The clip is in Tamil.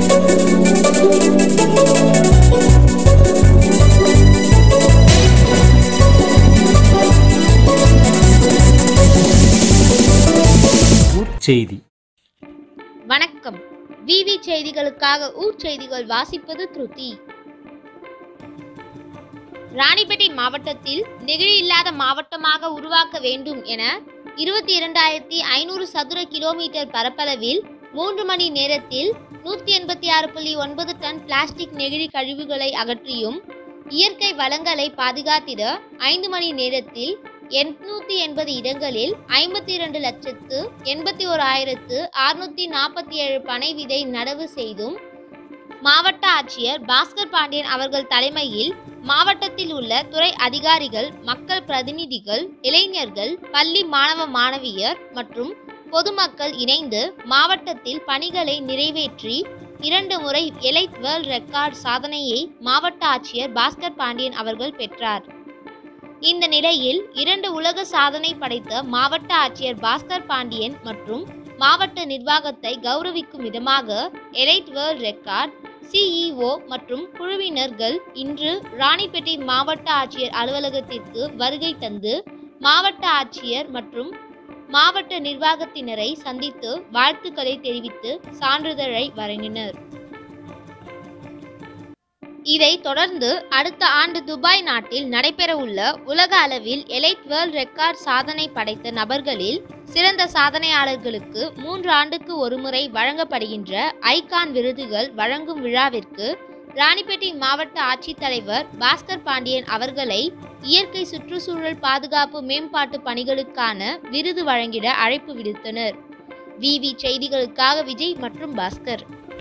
செய்தி வணக்கம் விவி செய்திகளுக்காக ஊர் செய்திகள் வாசிப்பது திருதி ராணிப்பேட்டை மாவட்டத்தில் நெகிழி இல்லாத மாவட்டமாக உருவாக்க வேண்டும் என இருபத்தி இரண்டாயிரத்தி ஐநூறு சதுர கிலோமீட்டர் பரப்பளவில் மூன்று மணி நேரத்தில் நூற்றி எண்பத்தி ஆறு புள்ளி ஒன்பது டன் பிளாஸ்டிக் நெகிழி கழிவுகளை அகற்றியும் இயற்கை வளங்களை பாதுகாத்திட ஐந்து மணி நேரத்தில் எட்நூத்தி எண்பது இடங்களில் ஐம்பத்தி இரண்டு லட்சத்து எண்பத்தி ஓர் ஆயிரத்து அறுநூத்தி நாற்பத்தி ஏழு பனை விதை நடவு செய்தும் மாவட்ட ஆட்சியர் பாஸ்கர் பாண்டியன் அவர்கள் தலைமையில் மாவட்டத்தில் உள்ள துறை அதிகாரிகள் மக்கள் பிரதிநிதிகள் இளைஞர்கள் பள்ளி மாணவ மாணவியர் மற்றும் பொதுமக்கள் இணைந்து மாவட்டத்தில் பணிகளை நிறைவேற்றி இரண்டு முறை எலைட் வேர்ல்ட் ரெக்கார்ட் சாதனையை மாவட்ட ஆட்சியர் பாஸ்கர் பாண்டியன் அவர்கள் பெற்றார் இந்த நிலையில் இரண்டு உலக சாதனை படைத்த மாவட்ட ஆட்சியர் பாஸ்கர் பாண்டியன் மற்றும் மாவட்ட நிர்வாகத்தை கௌரவிக்கும் விதமாக எலைட் வேர்ல்ட் ரெக்கார்ட் சிஇஓ மற்றும் குழுவினர்கள் இன்று ராணிப்பேட்டை மாவட்ட ஆட்சியர் அலுவலகத்திற்கு வருகை தந்து மாவட்ட ஆட்சியர் மற்றும் மாவட்ட நிர்வாகத்தினரை சந்தித்து வாழ்த்துக்களை தெரிவித்து சான்றிதழை வழங்கினர் இதைத் தொடர்ந்து அடுத்த ஆண்டு துபாய் நாட்டில் நடைபெறவுள்ள உலக அளவில் எலைட் வேர்ல்ட் ரெக்கார்ட் சாதனை படைத்த நபர்களில் சிறந்த சாதனையாளர்களுக்கு மூன்று ஆண்டுக்கு ஒருமுறை வழங்கப்படுகின்ற ஐகான் விருதுகள் வழங்கும் விழாவிற்கு ராணிப்பேட்டை மாவட்ட ஆட்சித்தலைவர் பாஸ்கர் பாண்டியன் அவர்களை இயற்கை சுற்றுச்சூழல் பாதுகாப்பு மேம்பாட்டு பணிகளுக்கான விருது வழங்கிட அழைப்பு விடுத்தனர் விவி செய்திகளுக்காக விஜய் மற்றும் பாஸ்கர்